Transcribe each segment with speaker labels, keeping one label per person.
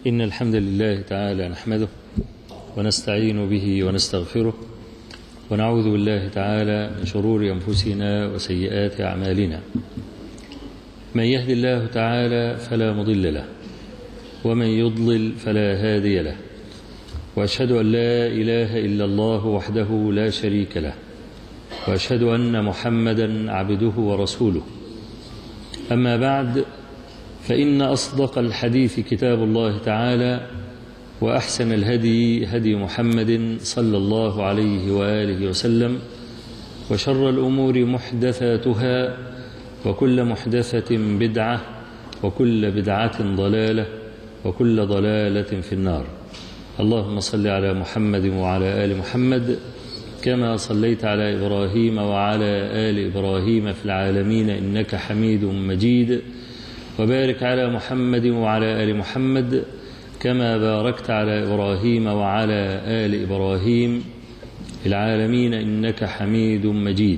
Speaker 1: إن الحمد لله تعالى نحمده ونستعين به ونستغفره ونعوذ بالله تعالى من شرور أنفسنا وسيئات أعمالنا من يهد الله تعالى فلا مضل له ومن يضلل فلا هادي له وأشهد أن لا إله إلا الله وحده لا شريك له وأشهد أن محمدا عبده ورسوله أما بعد فإن أصدق الحديث كتاب الله تعالى وأحسن الهدي هدي محمد صلى الله عليه وآله وسلم وشر الأمور محدثاتها وكل محدثة بدعة وكل بدعة ضلالة وكل ضلالة في النار اللهم صل على محمد وعلى آل محمد كما صليت على إبراهيم وعلى آل إبراهيم في العالمين إنك حميد مجيد وبارك على محمد وعلى آل محمد كما باركت على إبراهيم وعلى آل إبراهيم في العالمين إنك حميد مجيد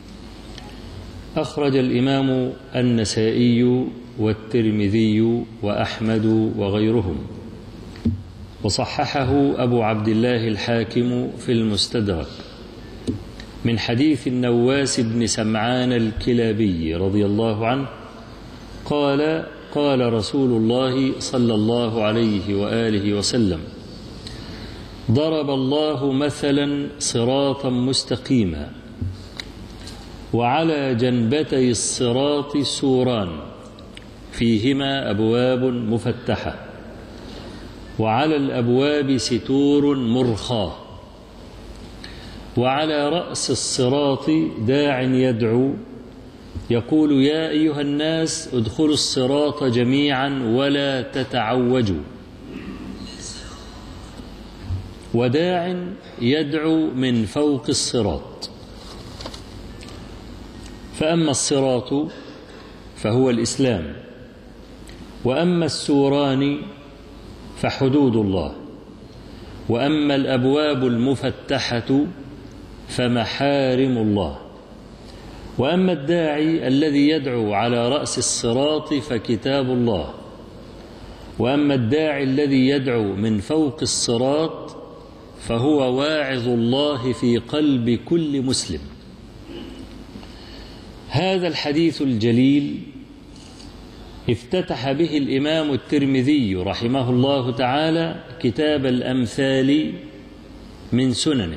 Speaker 1: أخرج الإمام النسائي والترمذي وأحمد وغيرهم وصححه أبو عبد الله الحاكم في المستدرك من حديث النواس بن سمعان الكلابي رضي الله عنه قال قال رسول الله صلى الله عليه وآله وسلم ضرب الله مثلا صراطا مستقيما وعلى جنبتي الصراط سوران فيهما أبواب مفتحة وعلى الأبواب ستور مرخاه وعلى رأس الصراط داع يدعو يقول يا أيها الناس ادخلوا الصراط جميعا ولا تتعوجوا وداع يدعو من فوق الصراط فأما الصراط فهو الإسلام وأما السوران فحدود الله وأما الأبواب المفتحة فمحارم الله وأما الداعي الذي يدعو على رأس الصراط فكتاب الله وأما الداعي الذي يدعو من فوق الصراط فهو واعظ الله في قلب كل مسلم هذا الحديث الجليل افتتح به الإمام الترمذي رحمه الله تعالى كتاب الأمثال من سننه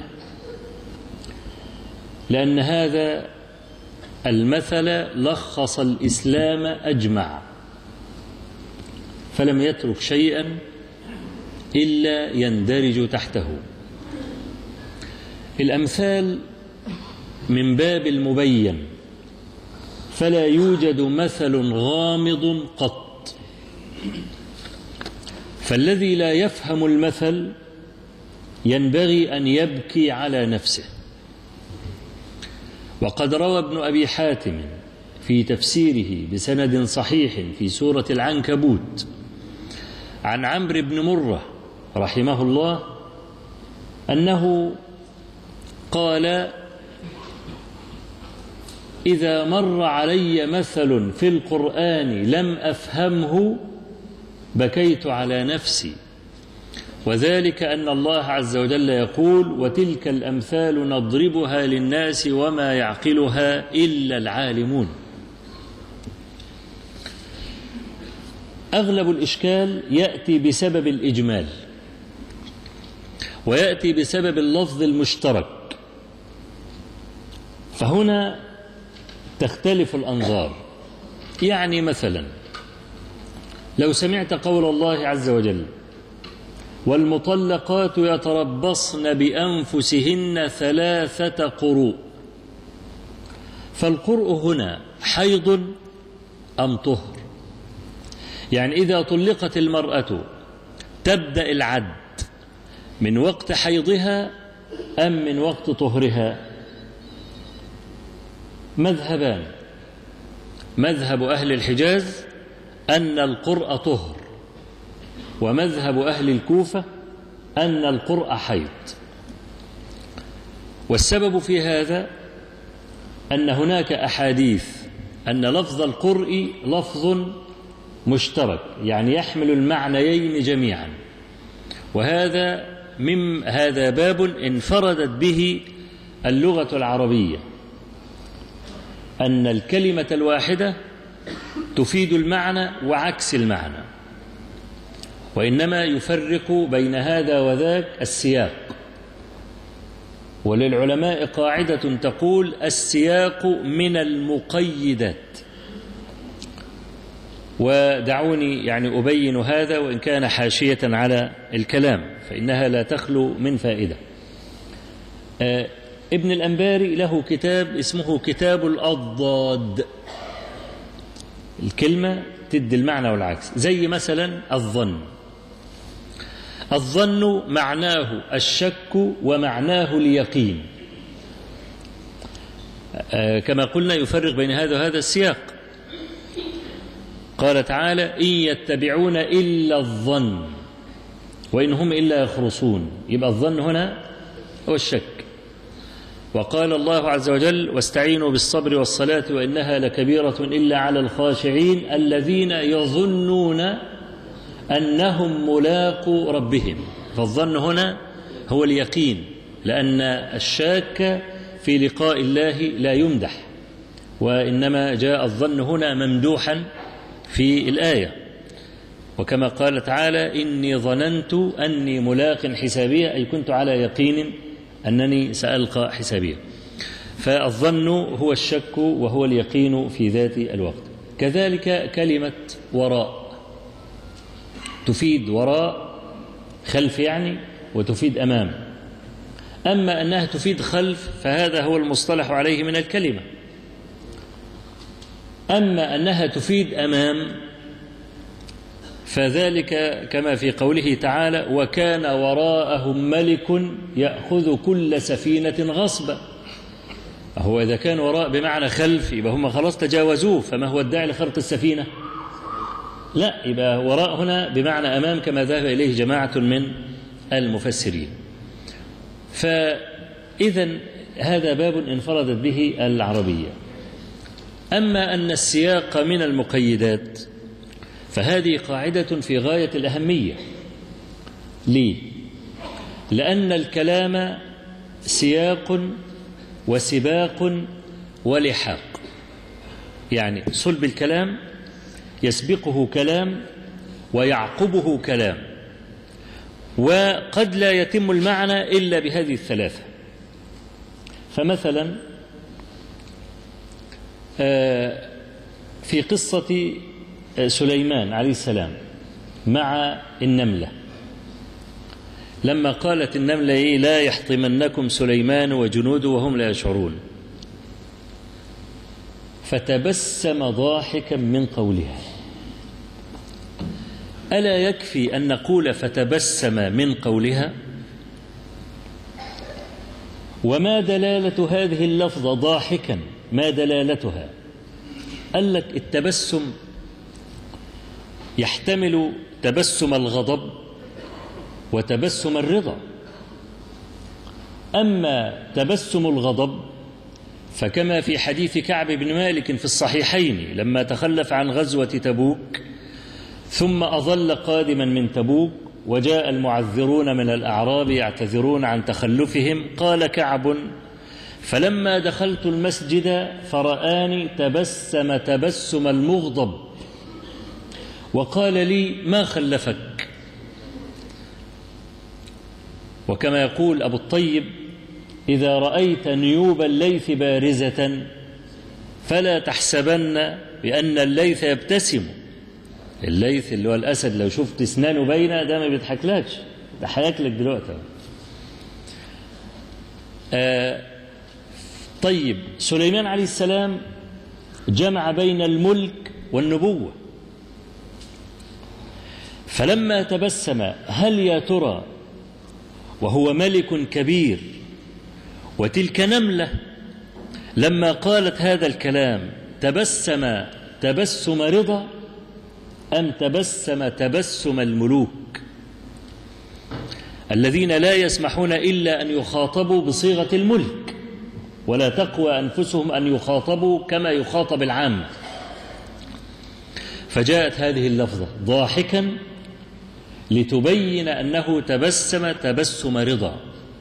Speaker 1: لأن هذا المثل لخص الإسلام أجمع فلم يترك شيئا إلا يندرج تحته الأمثال من باب المبين فلا يوجد مثل غامض قط فالذي لا يفهم المثل ينبغي أن يبكي على نفسه وقد روى ابن أبي حاتم في تفسيره بسند صحيح في سورة العنكبوت عن عمرو بن مرة رحمه الله أنه قال إذا مر علي مثل في القرآن لم أفهمه بكيت على نفسي وذلك أن الله عز وجل يقول وتلك الأمثال نضربها للناس وما يعقلها إلا العالمون أغلب الإشكال يأتي بسبب الإجمال ويأتي بسبب اللفظ المشترك فهنا تختلف الأنظار يعني مثلا لو سمعت قول الله عز وجل والمطلقات يتربصن بأنفسهن ثلاثة قروء فالقرء هنا حيض أم طهر يعني إذا طلقت المرأة تبدأ العد من وقت حيضها أم من وقت طهرها مذهبان مذهب أهل الحجاز أن القرء طهر ومذهب أهل الكوفة أن القرء حيض والسبب في هذا أن هناك أحاديث أن لفظ القرء لفظ مشترك يعني يحمل المعنيين جميعا وهذا من هذا باب انفردت به اللغة العربية أن الكلمة الواحدة تفيد المعنى وعكس المعنى وإنما يفرق بين هذا وذاك السياق وللعلماء قاعدة تقول السياق من المقيدات ودعوني يعني أبين هذا وإن كان حاشية على الكلام فإنها لا تخلو من فائدة آه ابن الأنباري له كتاب اسمه كتاب الأضداد الكلمة تدي المعنى والعكس زي مثلا الظن الظن معناه الشك ومعناه اليقين آه كما قلنا يفرق بين هذا وهذا السياق قال تعالى إن يتبعون إلا الظن وإن هم إلا يخرصون يبقى الظن هنا هو الشك وقال الله عز وجل واستعينوا بالصبر والصلاة وإنها لكبيرة إلا على الخاشعين الذين يظنون أنهم ملاقوا ربهم فالظن هنا هو اليقين لأن الشاك في لقاء الله لا يمدح وإنما جاء الظن هنا ممدوحا في الآية وكما قال تعالى إني ظننت أني ملاق حسابية أي كنت على يقين أنني سألقى حسابية فالظن هو الشك وهو اليقين في ذات الوقت كذلك كلمة وراء تفيد وراء خلف يعني وتفيد أمام أما أنها تفيد خلف فهذا هو المصطلح عليه من الكلمة أما أنها تفيد أمام فذلك كما في قوله تعالى وكان وراءهم ملك يأخذ كل سفينة غصبا هو إذا كان وراء بمعنى خلف يبقى هم خلاص تجاوزوه فما هو الداعي لخرق السفينة لا يبقى وراء هنا بمعنى أمام كما ذهب إليه جماعة من المفسرين فإذا هذا باب انفردت به العربية أما أن السياق من المقيدات فهذه قاعدة في غاية الأهمية ليه؟ لأن الكلام سياق وسباق ولحاق يعني صلب الكلام يسبقه كلام ويعقبه كلام وقد لا يتم المعنى إلا بهذه الثلاثة فمثلا في قصة سليمان عليه السلام مع النملة لما قالت النملة إيه لا يحطمنكم سليمان وجنوده وهم لا يشعرون فتبسم ضاحكا من قولها ألا يكفي أن نقول فتبسم من قولها وما دلالة هذه اللفظة ضاحكا ما دلالتها قال لك التبسم يحتمل تبسم الغضب وتبسم الرضا أما تبسم الغضب فكما في حديث كعب بن مالك في الصحيحين لما تخلف عن غزوة تبوك ثم أظل قادما من تبوك وجاء المعذرون من الأعراب يعتذرون عن تخلفهم قال كعب فلما دخلت المسجد فرآني تبسم تبسم المغضب وقال لي ما خلفك وكما يقول أبو الطيب إذا رأيت نيوب الليث بارزة فلا تحسبن بأن الليث يبتسم الليث اللي هو الأسد لو شفت اسنانه باينة ده ما بيضحكلكش ده هياكلك دلوقتي آه طيب سليمان عليه السلام جمع بين الملك والنبوة فلما تبسم هل يا ترى وهو ملك كبير وتلك نملة لما قالت هذا الكلام تبسم تبسم رضا أم تبسم تبسم الملوك الذين لا يسمحون إلا أن يخاطبوا بصيغة الملك ولا تقوى أنفسهم أن يخاطبوا كما يخاطب العام فجاءت هذه اللفظة ضاحكا لتبين أنه تبسم تبسم رضا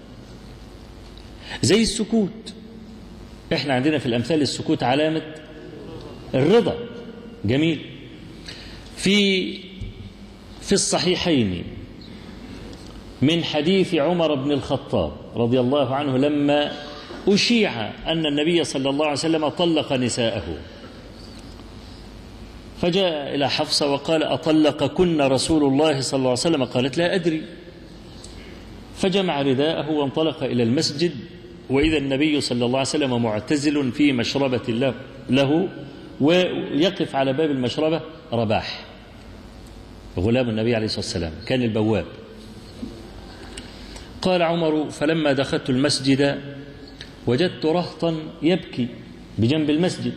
Speaker 1: زي السكوت احنا عندنا في الأمثال السكوت علامة الرضا جميل في في الصحيحين من حديث عمر بن الخطاب رضي الله عنه لما أشيع أن النبي صلى الله عليه وسلم طلق نساءه فجاء إلى حفصة وقال أطلقكن رسول الله صلى الله عليه وسلم قالت لا أدري فجمع رداءه وانطلق إلى المسجد وإذا النبي صلى الله عليه وسلم معتزل في مشربة له ويقف على باب المشربة رباح غلام النبي عليه الصلاة والسلام كان البواب قال عمر فلما دخلت المسجد وجدت رهطا يبكي بجنب المسجد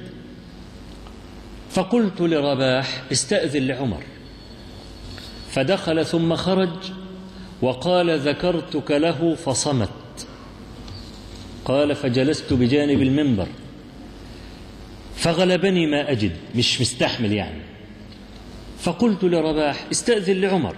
Speaker 1: فقلت لرباح استأذن لعمر فدخل ثم خرج وقال ذكرتك له فصمت قال فجلست بجانب المنبر فغلبني ما أجد مش مستحمل يعني فقلت لرباح استأذن لعمر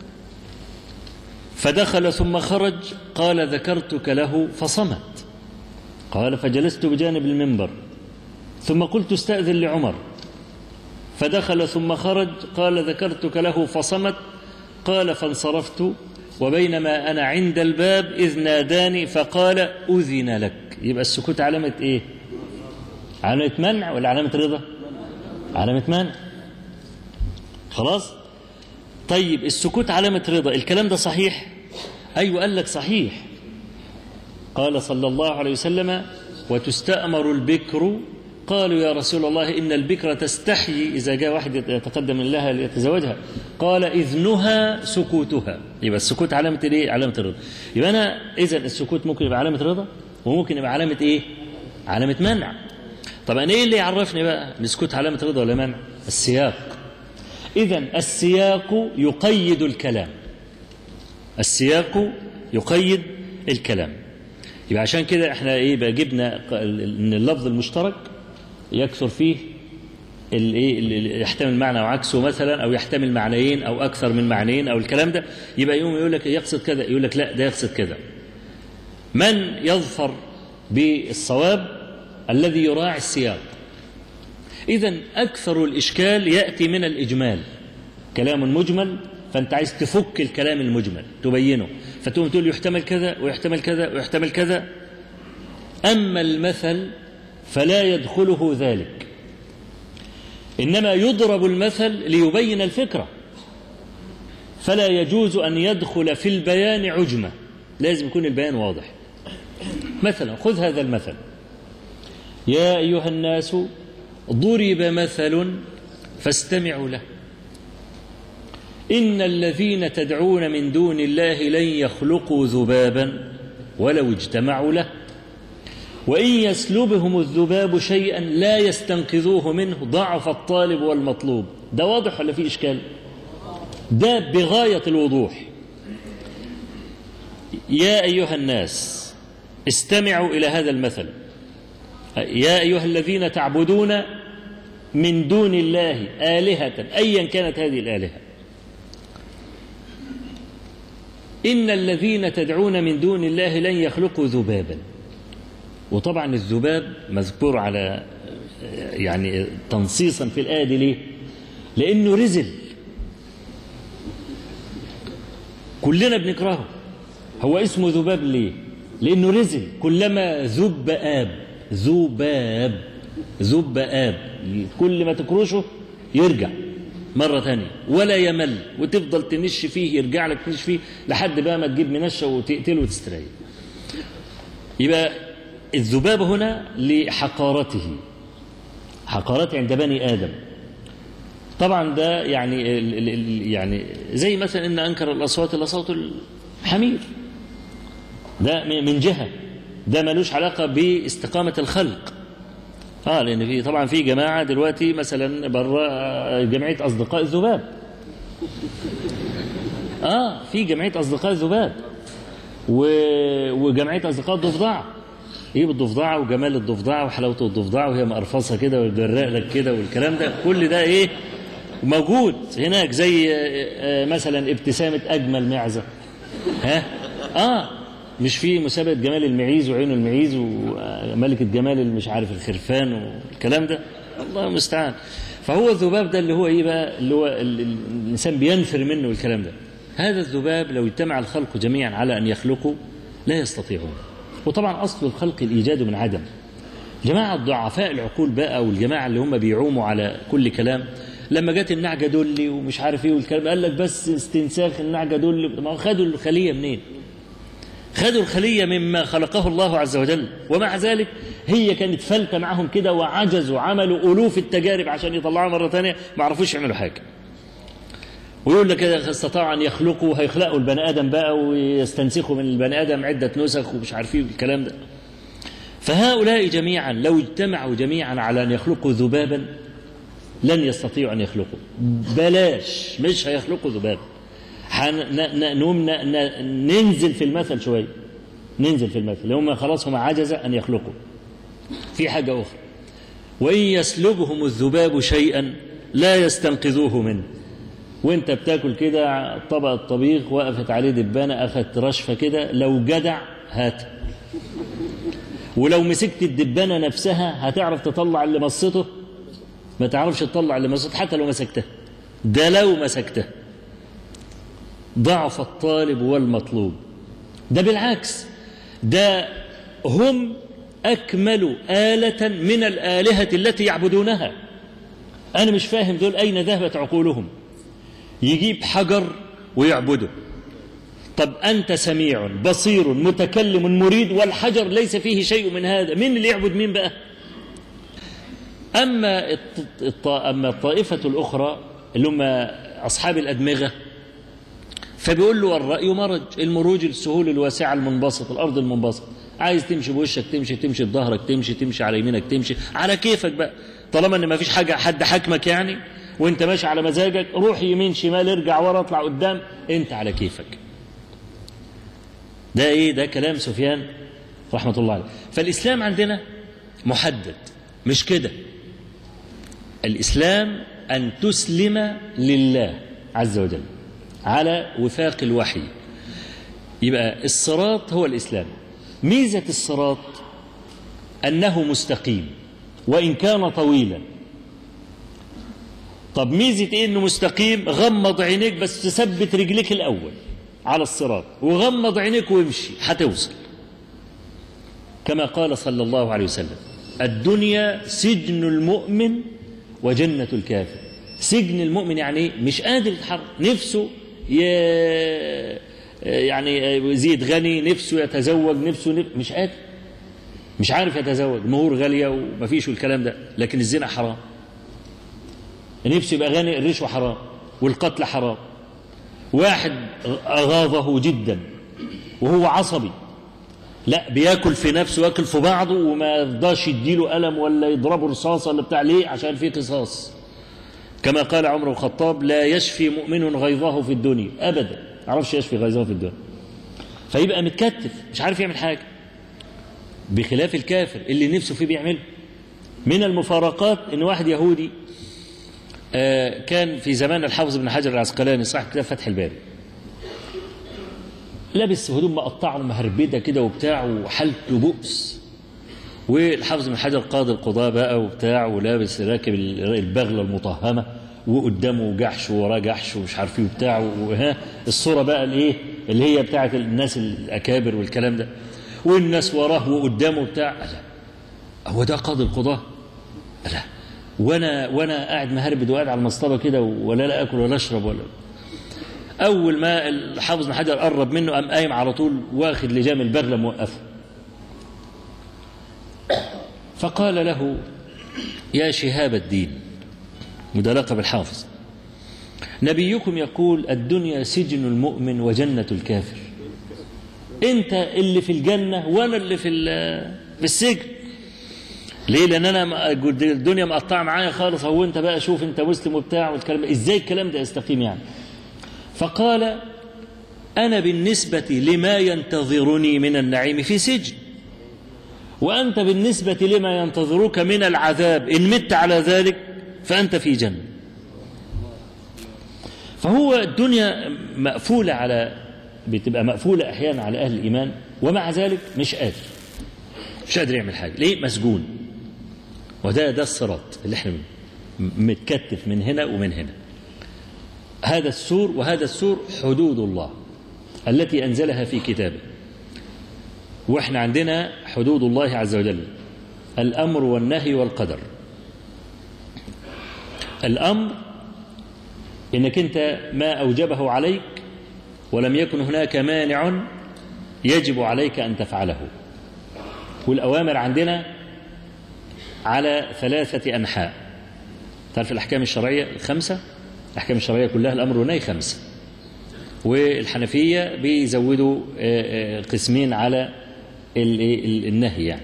Speaker 1: فدخل ثم خرج قال ذكرتك له فصمت قال فجلست بجانب المنبر ثم قلت استأذن لعمر فدخل ثم خرج قال ذكرتك له فصمت قال فانصرفت وبينما أنا عند الباب إذ ناداني فقال أذن لك يبقى السكوت علامة إيه علامة منع ولا علامة رضا علامة منع خلاص طيب السكوت علامة رضا الكلام ده صحيح أيوة قال لك صحيح قال صلى الله عليه وسلم وتستأمر البكر قالوا يا رسول الله إن البكر تستحيي إذا جاء واحد يتقدم لها ليتزوجها قال إذنها سكوتها يبقى السكوت علامة إيه؟ علامة الرضا يبقى أنا إذا السكوت ممكن يبقى علامة رضا وممكن يبقى علامة إيه؟ علامة منع طبعا إيه اللي يعرفني بقى السكوت علامة رضا ولا منع؟ السياق إذا السياق يقيد الكلام السياق يقيد الكلام يبقى عشان كده احنا ايه بقى جبنا ان اللفظ المشترك يكثر فيه الايه يحتمل معنى وعكسه مثلا او يحتمل معنيين او اكثر من معنيين او الكلام ده يبقى يوم يقول لك يقصد كذا يقول لك لا ده يقصد كذا من يظفر بالصواب الذي يراعي السياق إذا أكثر الإشكال يأتي من الإجمال كلام مجمل فأنت عايز تفك الكلام المجمل تبينه فتقوم تقول يحتمل كذا ويحتمل كذا ويحتمل كذا أما المثل فلا يدخله ذلك إنما يضرب المثل ليبين الفكرة فلا يجوز أن يدخل في البيان عجمة لازم يكون البيان واضح مثلا خذ هذا المثل يا أيها الناس ضرب مثل فاستمعوا له إن الذين تدعون من دون الله لن يخلقوا ذبابا ولو اجتمعوا له وإن يسلبهم الذباب شيئا لا يستنقذوه منه ضعف الطالب والمطلوب ده واضح ولا في إشكال ده بغاية الوضوح يا أيها الناس استمعوا إلى هذا المثل يا أيها الذين تعبدون من دون الله آلهة أيا كانت هذه الآلهة إن الذين تدعون من دون الله لن يخلقوا ذبابا وطبعا الذباب مذكور على يعني تنصيصا في الآية دي ليه؟ لأنه رزل كلنا بنكرهه هو اسمه ذباب ليه؟ لأنه رزل كلما ذب آب ذباب ذب آب كل ما تكرشه يرجع مرة ثانية ولا يمل وتفضل تنش فيه يرجع لك تنش فيه لحد بقى ما تجيب منشة وتقتله وتستريح يبقى الذباب هنا لحقارته حقارته عند بني آدم طبعا ده يعني يعني زي مثلا ان انكر الاصوات لصوت الحمير ده من جهه ده ملوش علاقه باستقامه الخلق اه لان في طبعا في جماعه دلوقتي مثلا بره جمعيه اصدقاء الذباب اه في جمعيه اصدقاء الذباب و... وجمعيه اصدقاء الضفدع ايه بالضفدعه وجمال الضفدعه وحلاوه الضفدعه وهي مقرفصه كده وتجرق لك كده والكلام ده كل ده ايه موجود هناك زي آه، آه، مثلا ابتسامة أجمل معزة ها آه مش في مسابقة جمال المعيز وعين المعيز وملكة جمال مش عارف الخرفان والكلام ده الله المستعان فهو الذباب ده اللي هو ايه بقى اللي هو ال- ال- الانسان بينفر منه الكلام ده هذا الذباب لو اجتمع الخلق جميعا على ان يخلقوا لا يستطيعون وطبعا اصل الخلق الايجاد من عدم جماعة ضعفاء العقول بقى والجماعة اللي هم بيعوموا على كل كلام لما جت النعجة دولي ومش عارف ايه والكلام قال لك بس استنساخ النعجة دولي ما هو خدوا الخلية منين؟ خدوا الخلية مما خلقه الله عز وجل ومع ذلك هي كانت فلتة معهم كده وعجزوا عملوا ألوف التجارب عشان يطلعوها مرة ثانية ما عرفوش يعملوا حاجة ويقول لك كده استطاعوا أن يخلقوا هيخلقوا البني آدم بقى ويستنسخوا من البني آدم عدة نسخ ومش عارفين الكلام ده فهؤلاء جميعا لو اجتمعوا جميعا على أن يخلقوا ذبابا لن يستطيعوا أن يخلقوا بلاش مش هيخلقوا ذبابا حن- ن- ن- نقوم ن- ن- ننزل في المثل شوية ننزل في المثل هم خلاص هم عجز أن يخلقوا في حاجة أخرى وإن يسلبهم الذباب شيئا لا يستنقذوه منه وانت بتاكل كده طبق الطبيخ وقفت عليه دبانة أخذت رشفة كده لو جدع هات ولو مسكت الدبانة نفسها هتعرف تطلع اللي مصته ما تعرفش تطلع اللي مصته حتى لو مسكتها ده لو مسكتها ضعف الطالب والمطلوب ده بالعكس ده هم أكمل آلة من الآلهة التي يعبدونها أنا مش فاهم دول أين ذهبت عقولهم يجيب حجر ويعبده طب أنت سميع بصير متكلم مريد والحجر ليس فيه شيء من هذا مين اللي يعبد مين بقى أما الط- الط- أما الطائفة الأخرى اللي هم أصحاب الأدمغة فبيقول له الرأي مرج المروج السهول الواسعة المنبسط الأرض المنبسط عايز تمشي بوشك تمشي تمشي بظهرك تمشي تمشي على يمينك تمشي على كيفك بقى طالما ان ما فيش حاجة حد حكمك يعني وانت ماشي على مزاجك روح يمين شمال ارجع ورا اطلع قدام انت على كيفك ده ايه ده كلام سفيان رحمة الله عليه فالإسلام عندنا محدد مش كده الإسلام أن تسلم لله عز وجل على وفاق الوحي يبقى الصراط هو الإسلام ميزة الصراط أنه مستقيم وإن كان طويلا طب ميزة إيه إنه مستقيم غمض عينيك بس تثبت رجليك الأول على الصراط وغمض عينيك وامشي هتوصل كما قال صلى الله عليه وسلم الدنيا سجن المؤمن وجنة الكافر سجن المؤمن يعني إيه؟ مش قادر يتحرك نفسه ي... يعني يزيد غني نفسه يتزوج نفسه نف... مش قادر مش عارف يتزوج مهور غالية ومفيش الكلام ده لكن الزنا حرام نفسه يبقى غني الرشوة حرام والقتل حرام واحد أغاظه جدا وهو عصبي لا بياكل في نفسه وياكل في بعضه وما يرضاش يديله ألم ولا يضربه رصاصة ولا بتاع ليه عشان في قصاص كما قال عمر بن الخطاب لا يشفي مؤمن غيظه في الدنيا أبدا ما يعرفش يشفي غيظه في الدنيا فيبقى متكتف مش عارف يعمل حاجة بخلاف الكافر اللي نفسه فيه بيعمله من المفارقات ان واحد يهودي آه، كان في زمان الحافظ بن حجر العسقلاني صاحب كتاب فتح الباري لابس هدوم مقطعه ومهربده كده وبتاع وحالته بؤس والحافظ بن حجر قاضي القضاء بقى وبتاع ولابس راكب البغله المطهمه وقدامه جحش ووراه جحش ومش عارف ايه وبتاع وها الصوره بقى الايه اللي هي بتاعت الناس الاكابر والكلام ده والناس وراه وقدامه بتاع لا هو ده قاضي القضاء لا وانا وانا قاعد مهربد وقاعد على المصطبه كده ولا لا اكل ولا اشرب ولا اول ما الحافظ بن حجر قرب منه قام قايم على طول واخد لجام البغله موقفه فقال له يا شهاب الدين وده لقب الحافظ نبيكم يقول الدنيا سجن المؤمن وجنة الكافر انت اللي في الجنة وانا اللي في في السجن ليه لان انا الدنيا مقطعه معايا خالص هو انت بقى شوف انت مسلم وبتاع والكلام ازاي الكلام ده يستقيم يعني فقال انا بالنسبه لما ينتظرني من النعيم في سجن وانت بالنسبه لما ينتظرك من العذاب ان مت على ذلك فانت في جنه فهو الدنيا مقفولة على بتبقى مقفولة أحيانا على أهل الإيمان ومع ذلك مش قادر مش قادر يعمل حاجة ليه مسجون وده ده الصراط اللي احنا متكتف من هنا ومن هنا هذا السور وهذا السور حدود الله التي أنزلها في كتابه واحنا عندنا حدود الله عز وجل الأمر والنهي والقدر الأمر إنك أنت ما أوجبه عليك ولم يكن هناك مانع يجب عليك أن تفعله والأوامر عندنا على ثلاثة أنحاء تعرف الأحكام الشرعية الخمسة الأحكام الشرعية كلها الأمر والنهي خمسة والحنفية بيزودوا قسمين على النهي يعني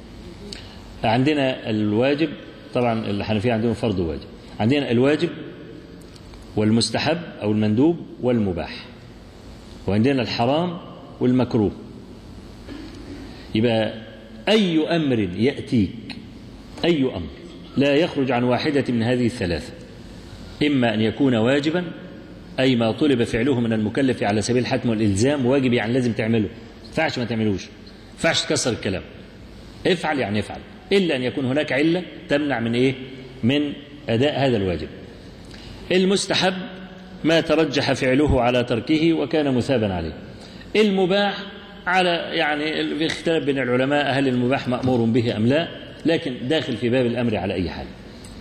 Speaker 1: عندنا الواجب طبعا الحنفية عندهم فرض واجب عندنا الواجب والمستحب أو المندوب والمباح وعندنا الحرام والمكروه يبقى أي أمر يأتيك أي أمر لا يخرج عن واحدة من هذه الثلاثة إما أن يكون واجبا أي ما طلب فعله من المكلف على سبيل الحتم والإلزام واجب يعني لازم تعمله فعش ما تعملوش فعش تكسر الكلام افعل يعني افعل إلا أن يكون هناك علة تمنع من إيه من أداء هذا الواجب المستحب ما ترجح فعله على تركه وكان مثابا عليه المباح على يعني في اختلاف بين العلماء هل المباح مأمور به أم لا لكن داخل في باب الأمر على أي حال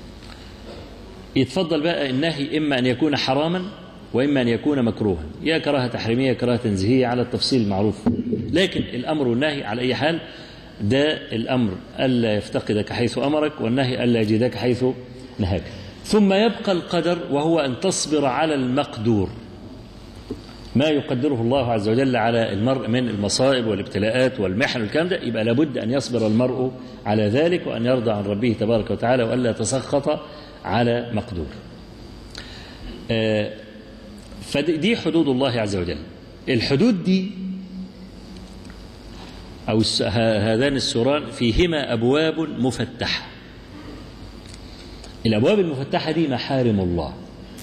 Speaker 1: يتفضل بقى النهي إما أن يكون حراما وإما أن يكون مكروها يا كراهة تحريمية يا كراهة تنزيهية على التفصيل المعروف لكن الأمر والنهي على أي حال ده الأمر ألا يفتقدك حيث أمرك والنهي ألا يجدك حيث نهاك ثم يبقى القدر وهو أن تصبر على المقدور ما يقدره الله عز وجل على المرء من المصائب والابتلاءات والمحن والكلام ده يبقى لابد أن يصبر المرء على ذلك وأن يرضى عن ربه تبارك وتعالى وألا يتسخط على مقدور آه فدي حدود الله عز وجل الحدود دي أو هذان السوران فيهما أبواب مفتحة الأبواب المفتحة دي محارم الله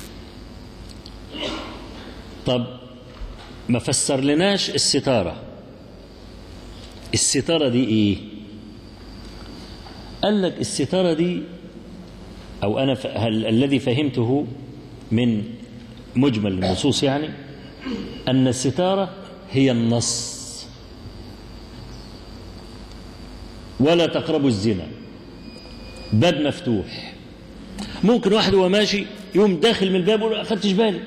Speaker 1: طب ما فسر لناش الستارة الستارة دي إيه قال لك الستارة دي أو أنا ف... هل... الذي فهمته من مجمل النصوص يعني أن الستارة هي النص ولا تقربوا الزنا باب مفتوح ممكن واحد وهو ماشي يقوم داخل من الباب ويقول أخدتش بالي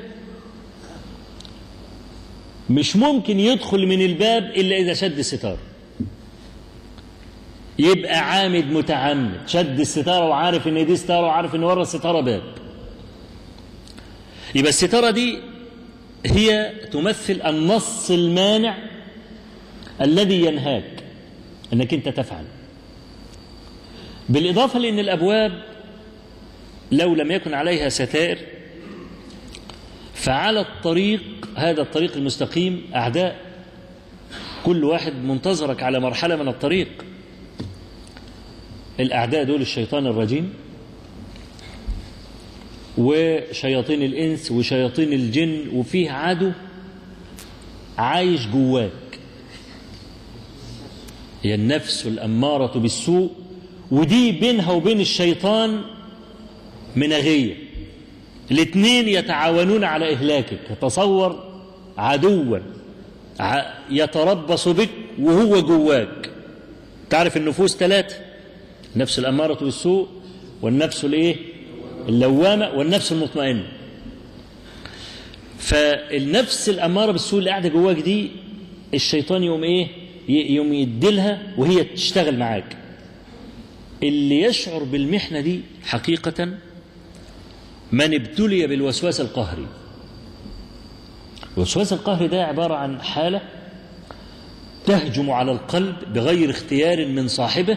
Speaker 1: مش ممكن يدخل من الباب إلا إذا شد الستار يبقى عامد متعمد شد الستارة وعارف إن دي ستارة وعارف إن ورا الستارة باب يبقى الستارة دي هي تمثل النص المانع الذي ينهاك انك انت تفعل بالاضافه لان الابواب لو لم يكن عليها ستائر فعلى الطريق هذا الطريق المستقيم اعداء كل واحد منتظرك على مرحله من الطريق الاعداء دول الشيطان الرجيم وشياطين الإنس وشياطين الجن وفيه عدو عايش جواك هي النفس الأمارة بالسوء ودي بينها وبين الشيطان مناغية الاثنين يتعاونون على إهلاكك تصور عدوا يتربص بك وهو جواك تعرف النفوس ثلاثة النفس الأمارة بالسوء والنفس الإيه اللوامة والنفس المطمئنة فالنفس الأمارة بالسوء اللي قاعدة جواك دي الشيطان يوم إيه يوم يديلها وهي تشتغل معاك اللي يشعر بالمحنة دي حقيقة من ابتلي بالوسواس القهري الوسواس القهري ده عبارة عن حالة تهجم على القلب بغير اختيار من صاحبه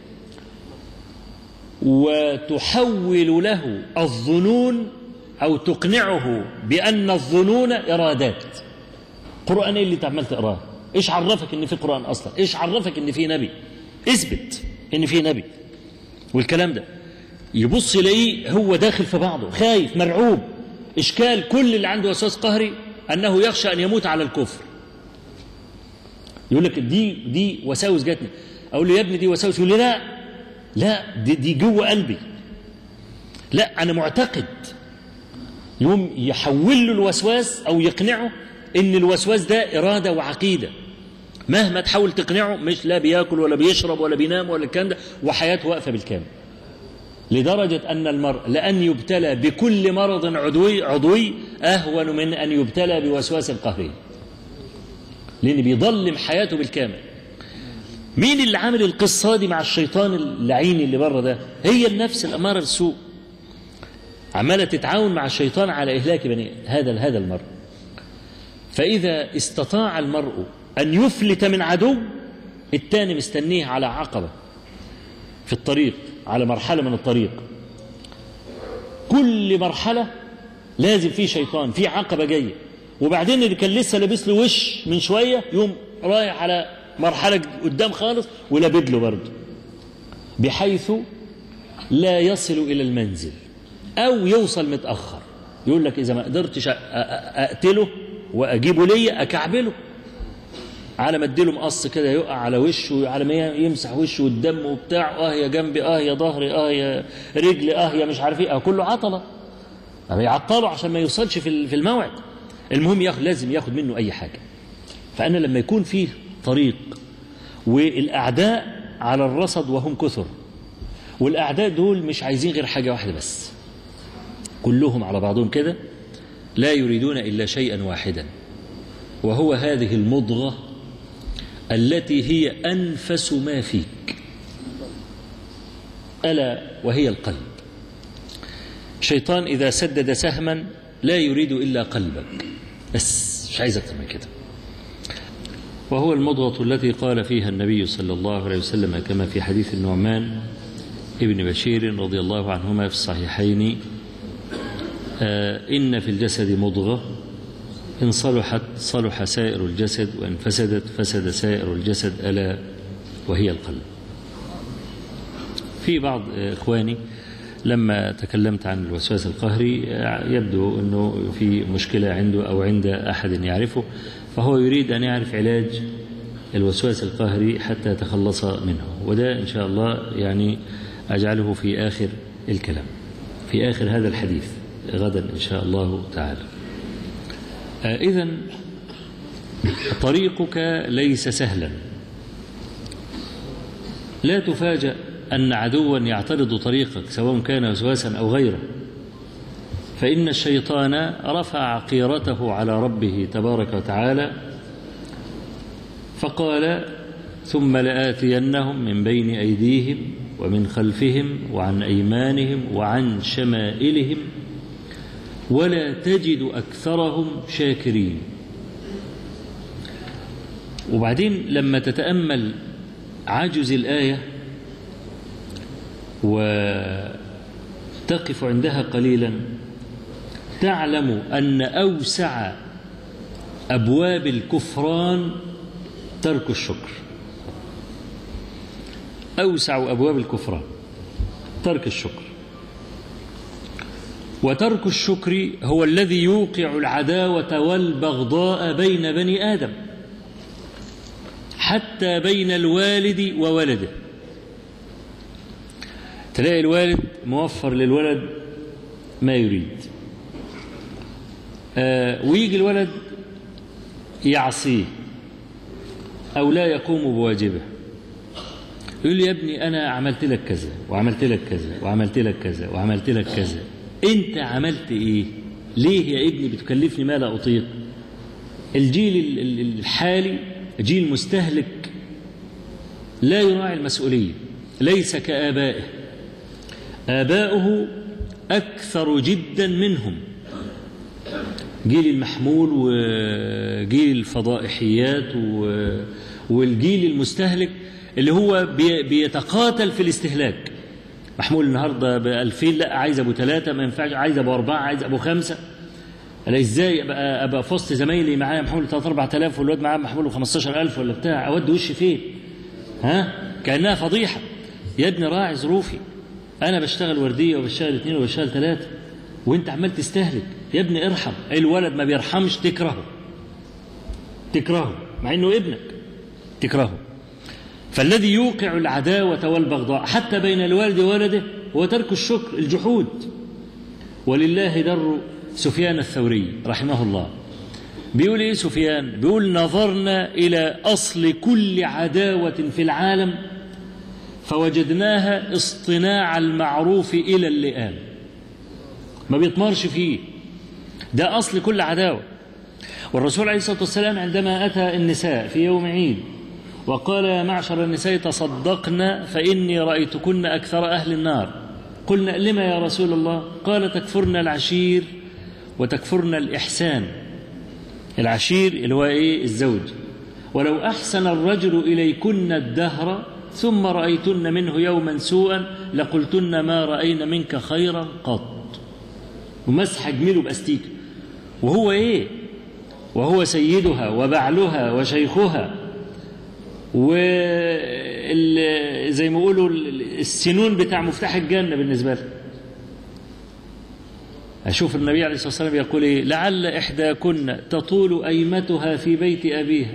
Speaker 1: وتحول له الظنون أو تقنعه بأن الظنون إرادات قرآن إيه اللي تعمل تقراه إيش عرفك إن في قرآن أصلا إيش عرفك إن في نبي اثبت إن في نبي والكلام ده يبص يلاقيه هو داخل في بعضه خايف مرعوب إشكال كل اللي عنده وسواس قهري أنه يخشى أن يموت على الكفر يقول لك دي دي وساوس جاتني أقول له يا ابني دي وساوس يقول لي لا لا دي, دي جوه قلبي لا أنا معتقد يقوم يحول له الوسواس أو يقنعه إن الوسواس ده إرادة وعقيدة مهما تحاول تقنعه مش لا بياكل ولا بيشرب ولا بينام ولا الكلام ده وحياته واقفة بالكامل لدرجة أن المرء لأن يبتلى بكل مرض عضوي عضوي أهون من أن يبتلى بوسواس قهري لأن بيضلم حياته بالكامل مين اللي عامل القصة دي مع الشيطان اللعين اللي بره ده هي النفس الأمارة بالسوء عمالة تتعاون مع الشيطان على إهلاك بني هذا هذا المرء فإذا استطاع المرء أن يفلت من عدو التاني مستنيه على عقبة في الطريق على مرحلة من الطريق كل مرحلة لازم في شيطان في عقبة جاية وبعدين اللي كان لسه لابس له وش من شوية يوم رايح على مرحلة قدام خالص ولابد له برضه بحيث لا يصل إلى المنزل أو يوصل متأخر يقول لك إذا ما قدرتش أقتله وأجيبه ليا أكعبله على ما اديله مقص كده يقع على وشه على ما يمسح وشه والدم وبتاع اه يا جنبي اه يا ظهري اه يا رجلي اه يا مش عارف ايه اه كله عطله يعطله عشان ما يوصلش في في الموعد المهم ياخد لازم ياخد منه اي حاجه فانا لما يكون فيه طريق والاعداء على الرصد وهم كثر والاعداء دول مش عايزين غير حاجه واحده بس كلهم على بعضهم كده لا يريدون الا شيئا واحدا وهو هذه المضغه التي هي انفس ما فيك الا وهي القلب الشيطان اذا سدد سهما لا يريد الا قلبك بس مش عايز اكتر من كده وهو المضغه التي قال فيها النبي صلى الله عليه وسلم كما في حديث النعمان ابن بشير رضي الله عنهما في الصحيحين آه ان في الجسد مضغه إن صلحت صلح سائر الجسد وإن فسدت فسد سائر الجسد ألا وهي القلب في بعض إخواني لما تكلمت عن الوسواس القهري يبدو أنه في مشكلة عنده أو عند أحد يعرفه فهو يريد أن يعرف علاج الوسواس القهري حتى يتخلص منه وده إن شاء الله يعني أجعله في آخر الكلام في آخر هذا الحديث غدا إن شاء الله تعالى إذا طريقك ليس سهلا لا تفاجأ أن عدوا يعترض طريقك سواء كان وسواسا أو غيره فإن الشيطان رفع عقيرته على ربه تبارك وتعالى فقال ثم لآتينهم من بين أيديهم ومن خلفهم وعن أيمانهم وعن شمائلهم ولا تجد أكثرهم شاكرين وبعدين لما تتأمل عجز الآية وتقف عندها قليلا تعلم أن أوسع أبواب الكفران ترك الشكر أوسع أبواب الكفران ترك الشكر وترك الشكر هو الذي يوقع العداوة والبغضاء بين بني آدم حتى بين الوالد وولده تلاقي الوالد موفر للولد ما يريد آه ويجي الولد يعصيه أو لا يقوم بواجبه يقول لي يا ابني أنا عملت لك كذا وعملت لك كذا وعملت لك كذا وعملت لك كذا أنت عملت إيه ليه يا ابني بتكلفني ما لا أطيق الجيل الحالي جيل مستهلك لا يراعي المسؤولية ليس كآبائه آباؤه أكثر جدا منهم جيل المحمول وجيل الفضائحيات والجيل المستهلك اللي هو بيتقاتل في الاستهلاك محمول النهارده ب 2000 لا عايز ابو ثلاثه ما ينفعش عايز ابو اربعه عايز ابو خمسه انا ازاي ابقى ابقى في وسط زمايلي معايا محمول 3 4000 والواد معاه محمول 15000 ولا بتاع اود وشي فين؟ ها؟ كانها فضيحه يا ابني راعي ظروفي انا بشتغل ورديه وبشتغل اثنين وبشتغل ثلاثه وانت عمال تستهلك يا ابني ارحم الولد ما بيرحمش تكرهه تكرهه مع انه ابنك تكرهه فالذي يوقع العداوة والبغضاء حتى بين الوالد وولده هو ترك الشكر الجحود ولله در سفيان الثوري رحمه الله بيقول ايه سفيان بيقول نظرنا الى اصل كل عداوة في العالم فوجدناها اصطناع المعروف الى اللئام ما بيطمرش فيه ده اصل كل عداوه والرسول عليه الصلاه والسلام عندما اتى النساء في يوم عيد وقال يا معشر النساء تصدقن فاني رايتكن اكثر اهل النار قلنا لما يا رسول الله قال تكفرن العشير وتكفرن الاحسان العشير اللي هو ايه الزوج ولو احسن الرجل اليكن الدهر ثم رايتن منه يوما سوءا لقلتن ما راينا منك خيرا قط ومسح جميله باستيك وهو ايه وهو سيدها وبعلها وشيخها وزي ما يقولوا السنون بتاع مفتاح الجنة بالنسبة له أشوف النبي عليه الصلاة والسلام يقول إيه لعل إحداكن تطول أيمتها في بيت أبيها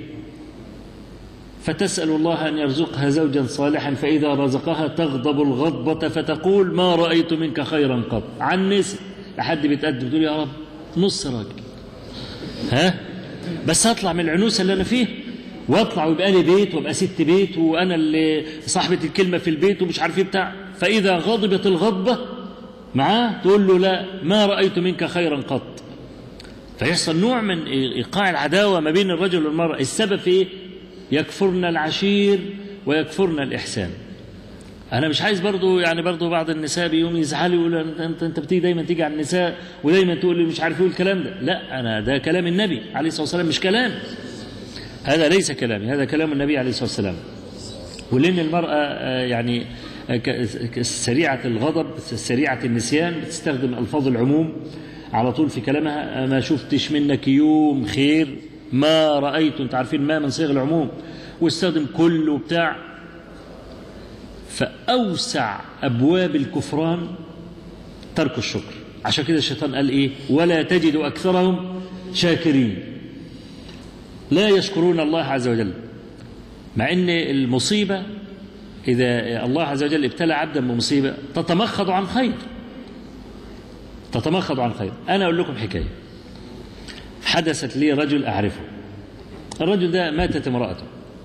Speaker 1: فتسأل الله أن يرزقها زوجا صالحا فإذا رزقها تغضب الغضبة فتقول ما رأيت منك خيرا قط عن نسي لحد بيتقدم تقول يا رب نص راجل ها بس هطلع من العنوسة اللي أنا فيه واطلع ويبقى لي بيت وابقى ست بيت وانا اللي صاحبة الكلمة في البيت ومش عارف ايه بتاع فإذا غضبت الغضبة معاه تقول له لا ما رأيت منك خيرا قط فيحصل نوع من إيقاع العداوة ما بين الرجل والمرأة السبب في إيه؟ يكفرن العشير ويكفرن الإحسان أنا مش عايز برضو يعني برضو بعض النساء بيقوم يزعلوا يقولوا أنت أنت أنت بتيجي دايما تيجي على النساء ودايما تقول لي مش عارف إيه الكلام ده لا أنا ده كلام النبي عليه الصلاة والسلام مش كلام هذا ليس كلامي هذا كلام النبي عليه الصلاة والسلام ولأن المرأة يعني سريعة الغضب سريعة النسيان بتستخدم ألفاظ العموم على طول في كلامها ما شفتش منك يوم خير ما رأيت انت عارفين ما من صيغ العموم واستخدم كل وبتاع فأوسع أبواب الكفران ترك الشكر عشان كده الشيطان قال إيه ولا تجد أكثرهم شاكرين لا يشكرون الله عز وجل مع ان المصيبه اذا الله عز وجل ابتلى عبدا بمصيبه تتمخض عن خير تتمخض عن خير انا اقول لكم حكايه حدثت لي رجل اعرفه الرجل ده ماتت امراته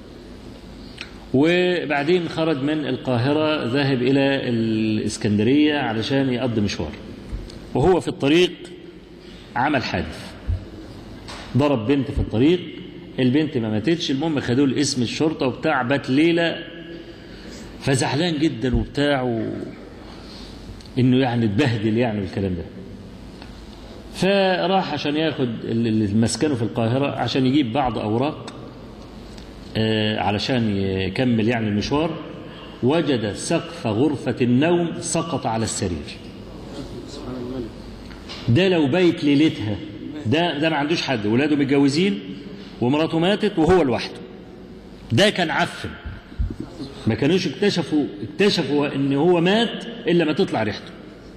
Speaker 1: وبعدين خرج من القاهره ذاهب الى الاسكندريه علشان يقضي مشوار وهو في الطريق عمل حادث ضرب بنت في الطريق البنت ما ماتتش المهم خدوه لاسم الشرطة وبتاع بات ليلة فزعلان جدا وبتاع و... انه يعني اتبهدل يعني والكلام ده فراح عشان ياخد مسكنه في القاهرة عشان يجيب بعض أوراق آه علشان يكمل يعني المشوار وجد سقف غرفة النوم سقط على السرير ده لو بيت ليلتها ده ده ما عندوش حد ولاده متجوزين ومراته ماتت وهو لوحده ده كان عفن ما كانوش اكتشفوا اكتشفوا ان هو مات الا ما تطلع ريحته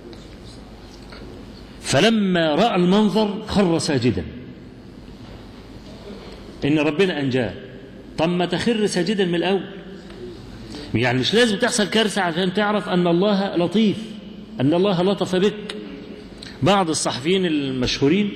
Speaker 1: فلما راى المنظر خر ساجدا ان ربنا انجاه طب ما تخر ساجدا من الاول يعني مش لازم تحصل كارثه عشان تعرف ان الله لطيف ان الله لطف بك بعض الصحفيين المشهورين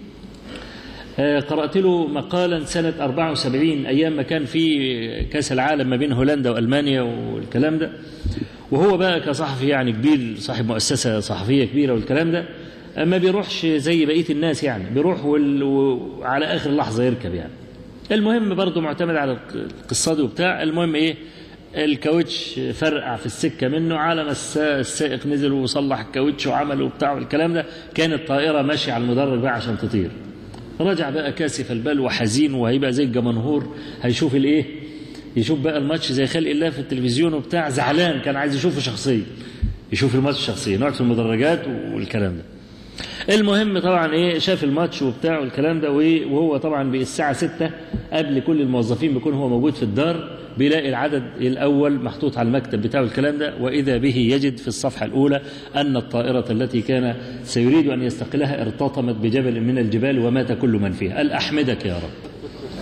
Speaker 1: قرأت له مقالا سنة 74 أيام ما كان في كأس العالم ما بين هولندا وألمانيا والكلام ده وهو بقى كصحفي يعني كبير صاحب مؤسسة صحفية كبيرة والكلام ده ما بيروحش زي بقية الناس يعني بيروح وال... وعلى آخر لحظة يركب يعني المهم برضه معتمد على القصة وبتاع المهم إيه الكاوتش فرقع في السكة منه على ما السائق نزل وصلح الكاوتش وعمل وبتاع والكلام ده كانت الطائرة ماشية على المدرج بقى عشان تطير رجع بقى كاسف البال وحزين وهيبقى زي الجمنهور هيشوف الايه يشوف بقى الماتش زي خلق الله في التلفزيون وبتاع زعلان كان عايز يشوفه شخصيا يشوف الماتش شخصيا نقعد في المدرجات والكلام ده المهم طبعا ايه شاف الماتش وبتاع والكلام ده وهو طبعا بالساعه 6 قبل كل الموظفين بيكون هو موجود في الدار بيلاقي العدد الاول محطوط على المكتب بتاعه الكلام ده واذا به يجد في الصفحه الاولى ان الطائره التي كان سيريد ان يستقلها ارتطمت بجبل من الجبال ومات كل من فيها قال احمدك يا رب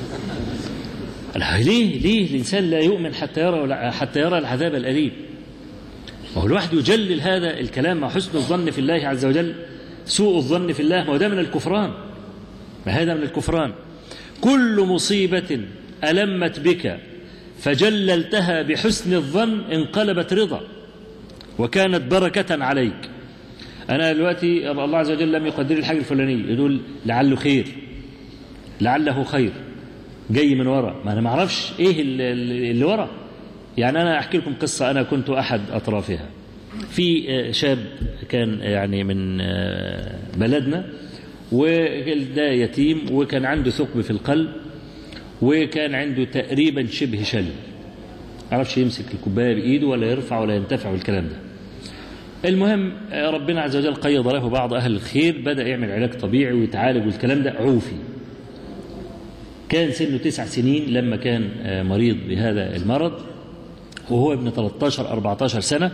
Speaker 1: قال ليه ليه الانسان لا يؤمن حتى يرى حتى يرى العذاب الاليم وهو الواحد يجلل هذا الكلام مع حسن الظن في الله عز وجل سوء الظن في الله ما هو ده من الكفران ما هذا من الكفران كل مصيبة ألمت بك فجللتها بحسن الظن انقلبت رضا وكانت بركة عليك أنا دلوقتي الله عز وجل لم يقدر لي الحاجة الفلانية يقول لعله خير لعله خير جاي من ورا ما أنا ما أعرفش إيه اللي, اللي ورا يعني أنا أحكي لكم قصة أنا كنت أحد أطرافها في شاب كان يعني من بلدنا وده يتيم وكان عنده ثقب في القلب وكان عنده تقريبا شبه شل عرفش يمسك الكوبايه بايده ولا يرفع ولا ينتفع والكلام ده المهم ربنا عز وجل قيض له بعض اهل الخير بدا يعمل علاج طبيعي ويتعالج والكلام ده عوفي كان سنه تسع سنين لما كان مريض بهذا المرض وهو ابن 13 14 سنه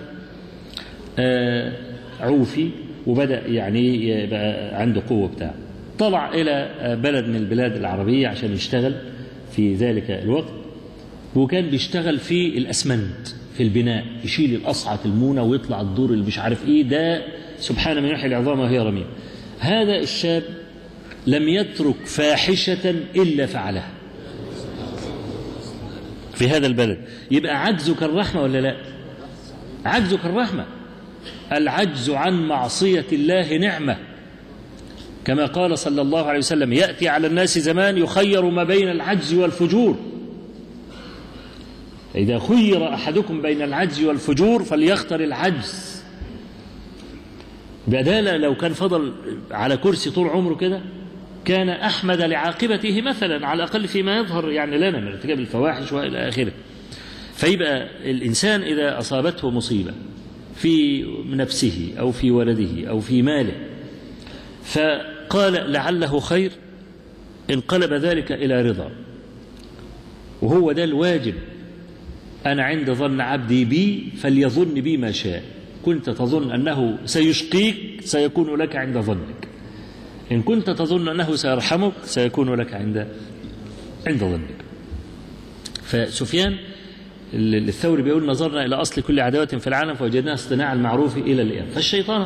Speaker 1: عوفي وبدأ يعني يبقى عنده قوة بتاع طلع إلى بلد من البلاد العربية عشان يشتغل في ذلك الوقت وكان بيشتغل في الأسمنت في البناء يشيل الأصعة المونة ويطلع الدور اللي مش عارف إيه ده سبحان من يحيي العظام وهي رميم هذا الشاب لم يترك فاحشة إلا فعلها في هذا البلد يبقى عجزك الرحمة ولا لا عجزك الرحمة العجز عن معصية الله نعمة كما قال صلى الله عليه وسلم يأتي على الناس زمان يخير ما بين العجز والفجور إذا خير أحدكم بين العجز والفجور فليختر العجز بدال لو كان فضل على كرسي طول عمره كده كان أحمد لعاقبته مثلا على الأقل فيما يظهر يعني لنا من ارتكاب الفواحش وإلى آخره فيبقى الإنسان إذا أصابته مصيبة في نفسه أو في ولده أو في ماله فقال لعله خير انقلب ذلك إلى رضا وهو ده الواجب أنا عند ظن عبدي بي فليظن بي ما شاء كنت تظن أنه سيشقيك سيكون لك عند ظنك إن كنت تظن أنه سيرحمك سيكون لك عند عند ظنك فسفيان الثوري بيقول نظرنا إلى أصل كل عداوة في العالم فوجدناها اصطناع المعروف إلى الآن فالشيطان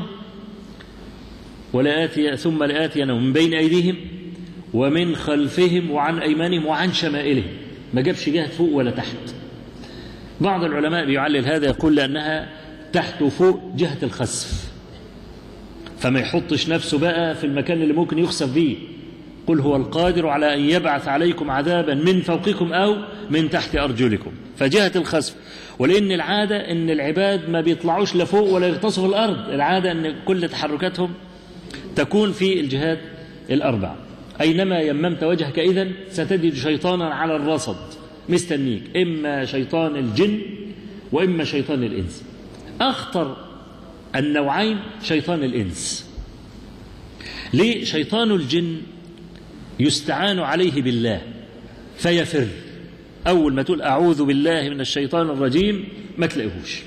Speaker 1: ولآتي ثم لآتينهم من بين أيديهم ومن خلفهم وعن أيمانهم وعن شمائلهم ما جابش جهة فوق ولا تحت بعض العلماء بيعلل هذا يقول لأنها تحت وفوق جهة الخسف فما يحطش نفسه بقى في المكان اللي ممكن يخسف فيه قل هو القادر على أن يبعث عليكم عذابا من فوقكم أو من تحت أرجلكم فجهة الخسف ولأن العادة أن العباد ما بيطلعوش لفوق ولا يغطسوا في الأرض العادة أن كل تحركاتهم تكون في الجهات الأربع أينما يممت وجهك إذن ستجد شيطانا على الرصد مستنيك إما شيطان الجن وإما شيطان الإنس أخطر النوعين شيطان الإنس ليه شيطان الجن يستعان عليه بالله فيفر أول ما تقول أعوذ بالله من الشيطان الرجيم ما تلاقيهوش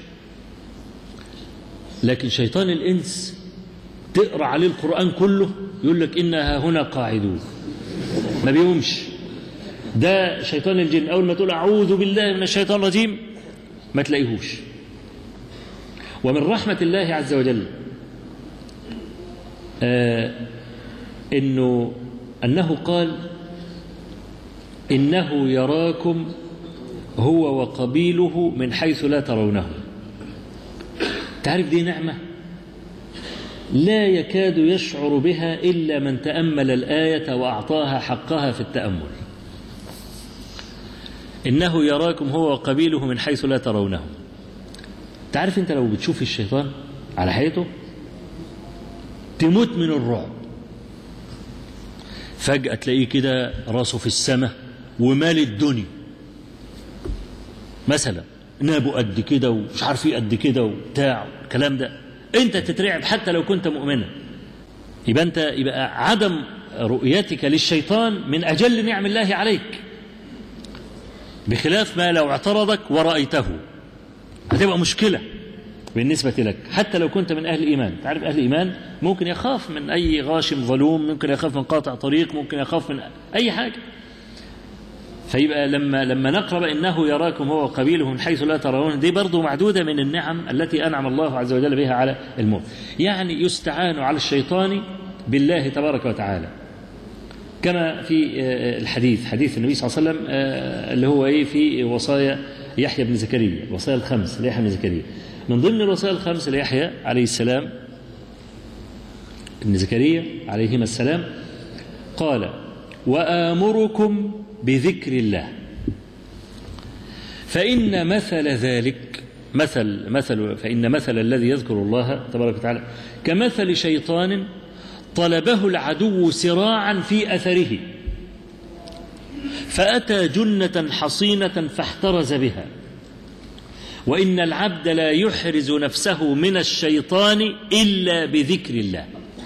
Speaker 1: لكن شيطان الإنس تقرأ عليه القرآن كله يقول لك إنها هنا قاعدون ما بيقومش ده شيطان الجن أول ما تقول أعوذ بالله من الشيطان الرجيم ما تلاقيهوش ومن رحمة الله عز وجل آه إنه أنه قال إنه يراكم هو وقبيله من حيث لا ترونه تعرف دي نعمة لا يكاد يشعر بها إلا من تأمل الآية وأعطاها حقها في التأمل إنه يراكم هو وقبيله من حيث لا ترونه تعرف أنت لو بتشوف الشيطان على حياته تموت من الرعب فجأة تلاقيه كده راسه في السماء ومال الدنيا مثلا نابه قد كده ومش عارف ايه قد كده وبتاع الكلام ده انت تترعب حتى لو كنت مؤمنا يبقى أنت يبقى عدم رؤيتك للشيطان من أجل نعم الله عليك بخلاف ما لو اعترضك ورأيته هتبقى مشكلة بالنسبة لك حتى لو كنت من أهل الإيمان تعرف أهل الإيمان ممكن يخاف من أي غاشم ظلوم ممكن يخاف من قاطع طريق ممكن يخاف من أي حاجة فيبقى لما لما نقرأ إنه يراكم هو وقبيله من حيث لا ترون دي برضه معدودة من النعم التي أنعم الله عز وجل بها على المؤمن يعني يستعان على الشيطان بالله تبارك وتعالى كما في الحديث حديث النبي صلى الله عليه وسلم اللي هو ايه في وصايا يحيى بن زكريا الوصايا الخمس ليحيى بن زكريا من ضمن الوصايا الخمس ليحيى عليه السلام ابن زكريا عليهما السلام قال وآمركم بذكر الله فإن مثل ذلك مثل مثل فإن مثل الذي يذكر الله تبارك وتعالى كمثل شيطان طلبه العدو سراعا في أثره فأتى جنة حصينة فاحترز بها وإن العبد لا يحرز نفسه من الشيطان إلا بذكر الله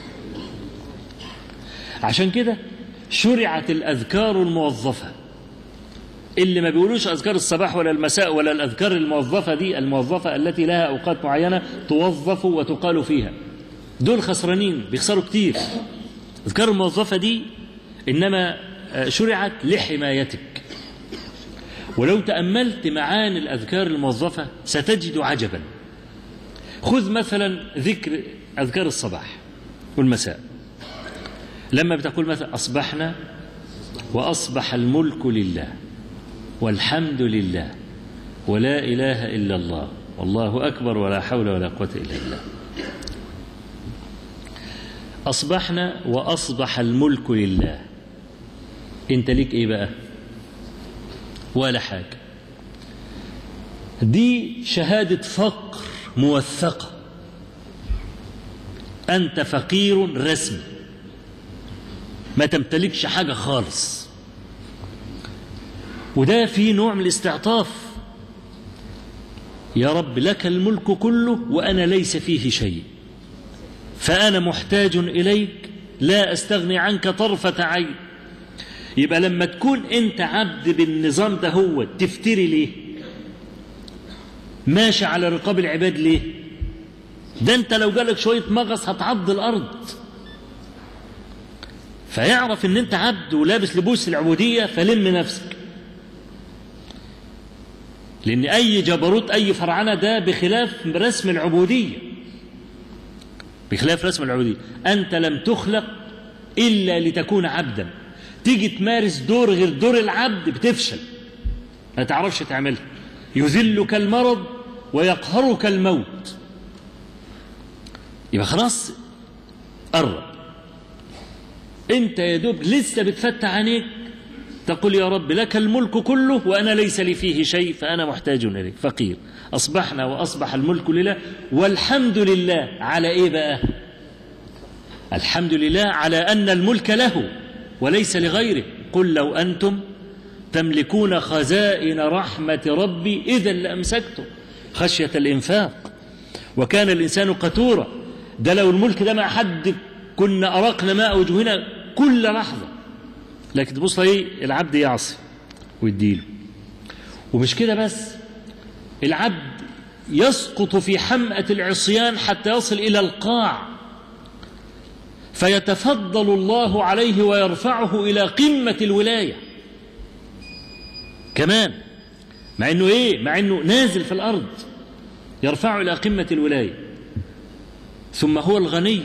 Speaker 1: عشان كده شرعت الأذكار الموظفة اللي ما بيقولوش أذكار الصباح ولا المساء ولا الأذكار الموظفة دي الموظفة التي لها أوقات معينة توظف وتقال فيها دول خسرانين بيخسروا كتير الأذكار الموظفة دي إنما شرعت لحمايتك ولو تأملت معاني الأذكار الموظفة ستجد عجبا خذ مثلا ذكر أذكار الصباح والمساء لما بتقول مثلا أصبحنا وأصبح الملك لله والحمد لله ولا إله إلا الله والله أكبر ولا حول ولا قوة إلا بالله أصبحنا وأصبح الملك لله أنت ليك إيه بقى ولا حاجة دي شهادة فقر موثقة أنت فقير رسمي ما تمتلكش حاجة خالص وده في نوع من الاستعطاف يا رب لك الملك كله وأنا ليس فيه شيء فأنا محتاج إليك لا أستغني عنك طرفة عين يبقى لما تكون أنت عبد بالنظام ده هو تفتري ليه ماشي على رقاب العباد ليه ده أنت لو جالك شوية مغص هتعض الأرض فيعرف ان انت عبد ولابس لبوس العبودية فلم نفسك لان اي جبروت اي فرعنة ده بخلاف رسم العبودية بخلاف رسم العبودية انت لم تخلق الا لتكون عبدا تيجي تمارس دور غير دور العبد بتفشل ما تعرفش تعملها يذلك المرض ويقهرك الموت يبقى خلاص قرب انت يا دوب لسه بتفتح عينيك تقول يا رب لك الملك كله وانا ليس لي فيه شيء فانا محتاج اليك فقير اصبحنا واصبح الملك لله والحمد لله على ايه بقى الحمد لله على ان الملك له وليس لغيره قل لو انتم تملكون خزائن رحمه ربي اذا لامسكتم خشيه الانفاق وكان الانسان قتورا ده لو الملك ده مع حد كنا أرقنا ماء وجوهنا كل لحظة لكن تبص ايه العبد يعصي ويديله ومش كده بس العبد يسقط في حمأة العصيان حتى يصل إلى القاع فيتفضل الله عليه ويرفعه إلى قمة الولاية كمان مع انه ايه مع انه نازل في الارض يرفعه الى قمه الولايه ثم هو الغني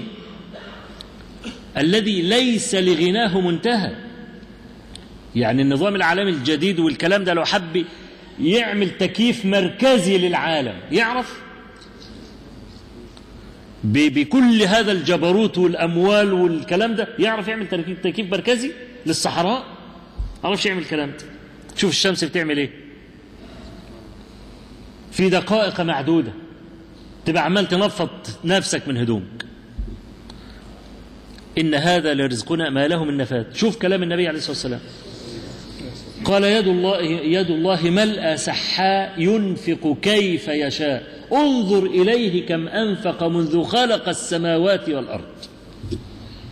Speaker 1: الذي ليس لغناه منتهى يعني النظام العالمي الجديد والكلام ده لو حب يعمل تكييف مركزي للعالم يعرف بكل هذا الجبروت والاموال والكلام ده يعرف يعمل تكييف مركزي للصحراء ما يعرفش يعمل الكلام ده شوف الشمس بتعمل ايه في دقائق معدوده تبقى عمال تنفض نفسك من هدومك إن هذا لرزقنا ما له من نفاد شوف كلام النبي عليه الصلاة والسلام قال يد الله يد الله ملأ سحاء ينفق كيف يشاء انظر إليه كم أنفق منذ خلق السماوات والأرض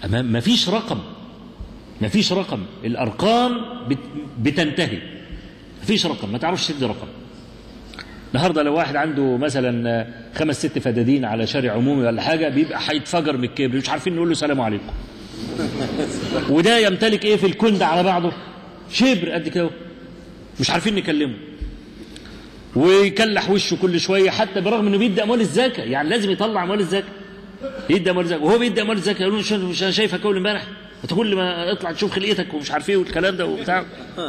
Speaker 1: ما ما فيش رقم ما فيش رقم الارقام بت- بتنتهي ما فيش رقم ما تعرفش تدي رقم النهارده لو واحد عنده مثلا خمس ست فدادين على شارع عمومي ولا حاجه بيبقى هيتفجر من الكبر مش عارفين نقول له سلام عليكم وده يمتلك ايه في الكون ده على بعضه شبر قد كده مش عارفين نكلمه ويكلح وشه كل شويه حتى برغم انه بيدي اموال الزكاه يعني لازم يطلع اموال الزكاه يدي اموال الزكاه وهو بيدي اموال الزكاه يقولوا له مش مش شايفك اول امبارح انت كل ما اطلع تشوف خلقتك ومش عارف ايه والكلام ده وبتاع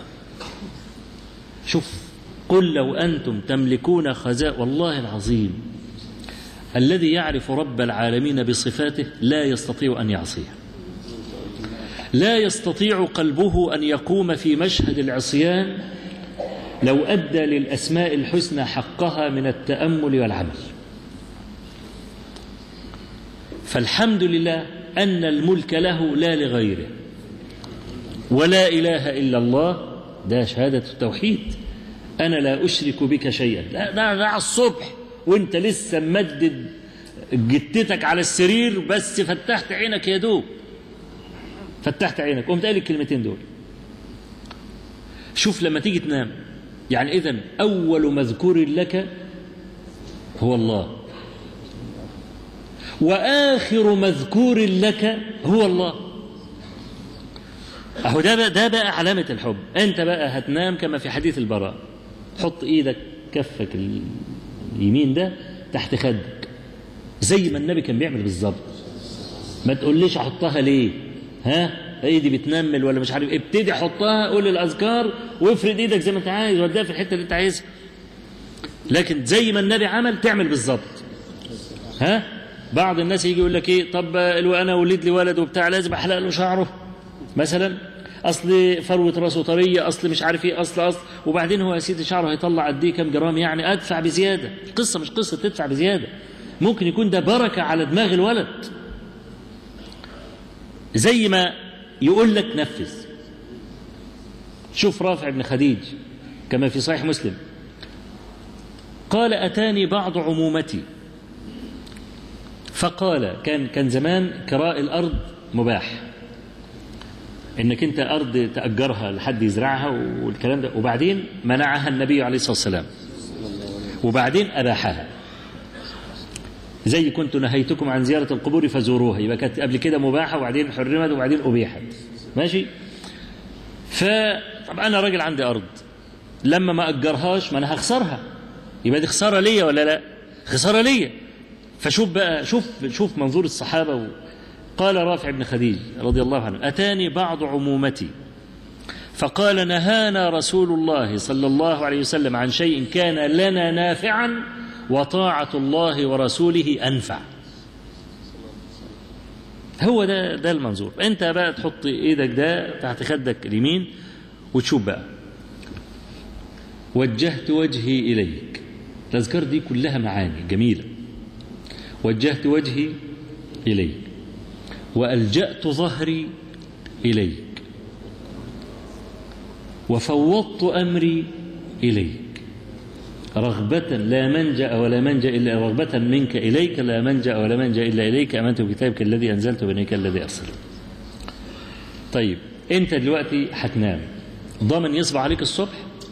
Speaker 1: شوف قل لو انتم تملكون خزائن والله العظيم الذي يعرف رب العالمين بصفاته لا يستطيع ان يعصيه لا يستطيع قلبه ان يقوم في مشهد العصيان لو ادى للاسماء الحسنى حقها من التامل والعمل فالحمد لله ان الملك له لا لغيره ولا اله الا الله ده شهاده التوحيد انا لا اشرك بك شيئا لا ده ده على الصبح وانت لسه ممدد جتتك على السرير بس فتحت عينك يا دوب فتحت عينك قمت قايل الكلمتين دول شوف لما تيجي تنام يعني اذا اول مذكور لك هو الله واخر مذكور لك هو الله اهو ده بقى ده بقى علامه الحب انت بقى هتنام كما في حديث البراء حط ايدك كفك اليمين ده تحت خدك زي ما النبي كان بيعمل بالظبط ما تقوليش احطها ليه ها ايدي بتنمل ولا مش عارف ابتدي حطها قول الاذكار وافرد ايدك زي ما انت عايز وديها في الحته اللي انت عايزها لكن زي ما النبي عمل تعمل بالظبط ها بعض الناس يجي يقول لك ايه طب لو انا ولد لي ولد وبتاع لازم احلق له شعره مثلا اصل فروه راسه طريه اصل مش عارف ايه اصل اصل وبعدين هو يا سيدي شعره هيطلع قد ايه كام جرام يعني ادفع بزياده قصه مش قصه تدفع بزياده ممكن يكون ده بركه على دماغ الولد زي ما يقول لك نفذ شوف رافع بن خديج كما في صحيح مسلم قال أتاني بعض عمومتي فقال كان كان زمان كراء الأرض مباح انك انت ارض تاجرها لحد يزرعها والكلام ده وبعدين منعها النبي عليه الصلاه والسلام وبعدين اباحها زي كنت نهيتكم عن زيارة القبور فزوروها يبقى كانت قبل كده مباحة وبعدين حرمت وبعدين أبيحت ماشي فطب أنا راجل عندي أرض لما ما أجرهاش ما أنا هخسرها يبقى دي خسارة ليا ولا لا خسارة ليا فشوف بقى شوف شوف منظور الصحابة و... قال رافع بن خديج رضي الله عنه أتاني بعض عمومتي فقال نهانا رسول الله صلى الله عليه وسلم عن شيء كان لنا نافعا وطاعة الله ورسوله أنفع هو ده ده المنظور انت بقى تحط ايدك ده تحت خدك اليمين وتشوف بقى وجهت وجهي اليك الاذكار دي كلها معاني جميله وجهت وجهي اليك والجات ظهري اليك وفوضت امري اليك رغبة لا منجأ ولا منجأ إلا رغبة منك إليك لا منجأ ولا منجأ إلا إليك آمنت بكتابك الذي أنزلت وبنيك الذي أرسل طيب أنت دلوقتي هتنام ضامن يصبح عليك الصبح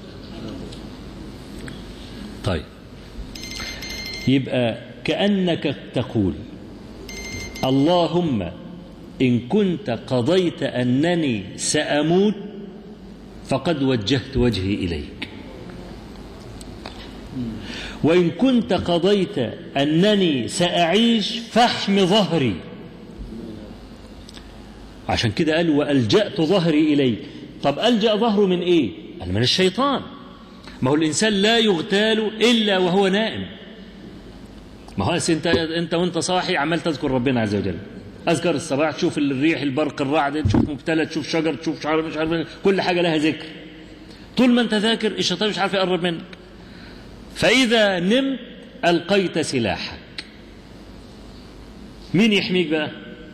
Speaker 1: طيب يبقى كأنك تقول اللهم إن كنت قضيت أنني سأموت فقد وجهت وجهي إليك وإن كنت قضيت أنني سأعيش فاحم ظهري عشان كده قال وألجأت ظهري إليك طب ألجأ ظهره من إيه؟ قال من الشيطان ما هو الإنسان لا يغتال إلا وهو نائم ما هو أنت أنت وأنت صاحي عمال تذكر ربنا عز وجل أذكر الصباح تشوف الريح البرق الرعد تشوف مبتلى تشوف شجر تشوف شعر مش عارف كل حاجة لها ذكر طول ما أنت ذاكر الشيطان مش عارف يقرب منك فإذا نمت ألقيت سلاحك مين يحميك بقى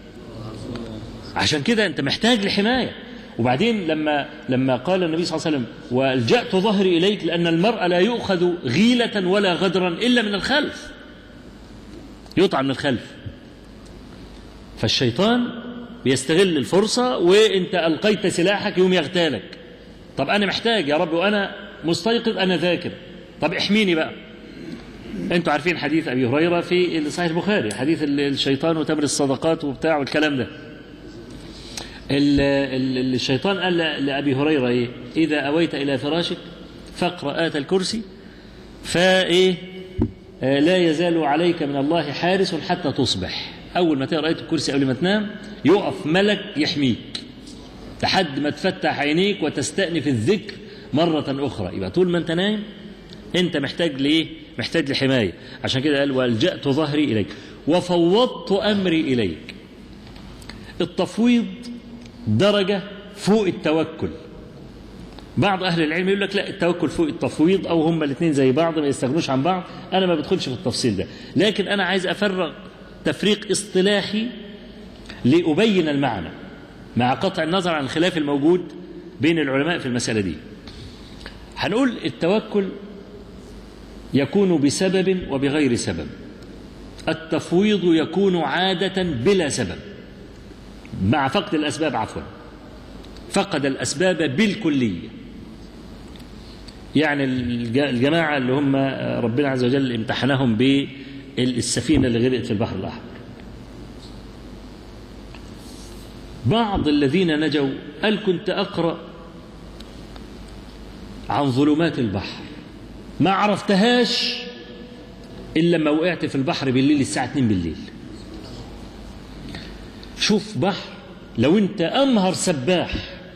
Speaker 1: عشان كده أنت محتاج لحماية وبعدين لما لما قال النبي صلى الله عليه وسلم والجأت ظهري إليك لأن المرء لا يؤخذ غيلة ولا غدرا إلا من الخلف يطعن من الخلف فالشيطان بيستغل الفرصة وانت ألقيت سلاحك يوم يغتالك طب أنا محتاج يا رب وأنا مستيقظ أنا ذاكر طب احميني بقى انتوا عارفين حديث أبي هريرة في صحيح البخاري حديث الشيطان وتمر الصدقات وبتاع والكلام ده ال- ال- الشيطان قال ل- لأبي هريرة إيه إذا أويت إلى فراشك فاقرأ آية الكرسي فإيه آه، لا يزال عليك من الله حارس حتى تصبح أول ما تقرأ آية الكرسي قبل ما تنام يقف ملك يحميك لحد ما تفتح عينيك وتستأنف الذكر مرة أخرى يبقى طول ما أنت نايم أنت محتاج لإيه؟ محتاج لحماية عشان كده قال وألجأت ظهري إليك وفوضت أمري إليك التفويض درجة فوق التوكل بعض أهل العلم يقول لك لا التوكل فوق التفويض أو هما الاثنين زي بعض ما يستغنوش عن بعض أنا ما بدخلش في التفصيل ده لكن أنا عايز أفرغ تفريق اصطلاحي لأبين المعنى مع قطع النظر عن الخلاف الموجود بين العلماء في المسألة دي هنقول التوكل يكون بسبب وبغير سبب التفويض يكون عادة بلا سبب مع فقد الأسباب عفوا فقد الأسباب بالكلية يعني الج- الجماعة اللي هم ربنا عز وجل امتحنهم بالسفينة اللي غرقت في البحر الأحمر بعض الذين نجوا قال كنت أقرأ عن ظلمات البحر ما عرفتهاش إلا لما وقعت في البحر بالليل الساعة 2 بالليل شوف بحر لو انت أمهر سباح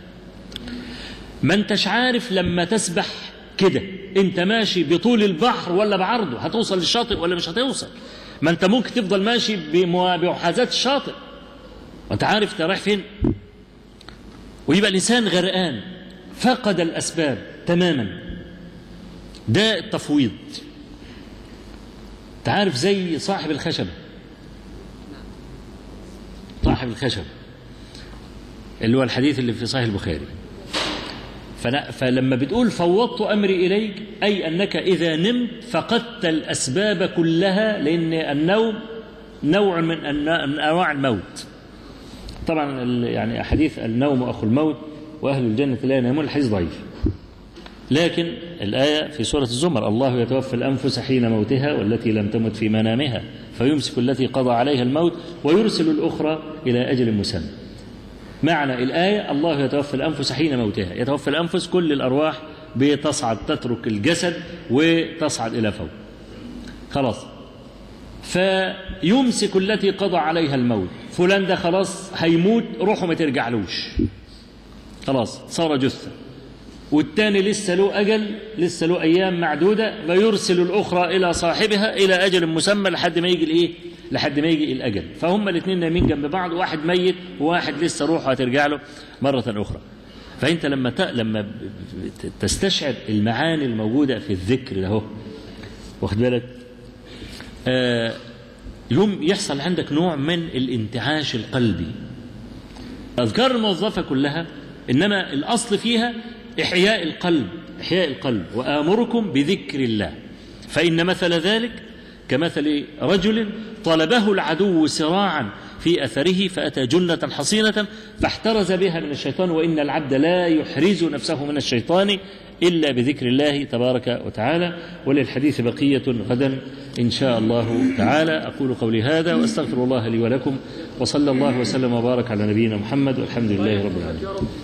Speaker 1: ما انتش عارف لما تسبح كده انت ماشي بطول البحر ولا بعرضه هتوصل للشاطئ ولا مش هتوصل ما انت ممكن تفضل ماشي بموا- بمحاذاة الشاطئ وانت عارف انت رايح فين ويبقى الانسان غرقان فقد الاسباب تماما ده التفويض انت عارف زي صاحب الخشبه صاحب الخشبه اللي هو الحديث اللي في صحيح البخاري فلا- فلما بتقول فوضت امري اليك اي انك اذا نمت فقدت الاسباب كلها لان النوم نوع من أن- من انواع الموت طبعا ال- يعني احاديث النوم اخو الموت واهل الجنه لا ينامون الحديث ضعيف لكن الآية في سورة الزمر الله يتوفى الأنفس حين موتها والتي لم تمت في منامها فيمسك التي قضى عليها الموت ويرسل الأخرى إلى أجل مسمى معنى الآية الله يتوفى الأنفس حين موتها يتوفى الأنفس كل الأرواح بتصعد تترك الجسد وتصعد إلى فوق خلاص فيمسك التي قضى عليها الموت فلان ده خلاص هيموت روحه ما ترجعلوش خلاص صار جثة والتاني لسه له أجل لسه له أيام معدودة فيرسل الأخرى إلى صاحبها إلى أجل مسمى لحد ما يجي الإيه؟ لحد ما يجي الأجل فهم الاثنين نايمين جنب بعض واحد ميت وواحد لسه روحه هترجع له مرة أخرى فأنت لما ت... لما ب- ب- تستشعر المعاني الموجودة في الذكر ده هو واخد بالك آه يوم يحصل عندك نوع من الانتعاش القلبي الأذكار الموظفة كلها إنما الأصل فيها إحياء القلب إحياء القلب وآمركم بذكر الله فإن مثل ذلك كمثل رجل طلبه العدو سراعا في أثره فأتى جنة حصينة فاحترز بها من الشيطان وإن العبد لا يحرز نفسه من الشيطان إلا بذكر الله تبارك وتعالى وللحديث بقية غدا إن شاء الله تعالى أقول قولي هذا وأستغفر الله لي ولكم وصلى الله وسلم وبارك على نبينا محمد والحمد لله رب العالمين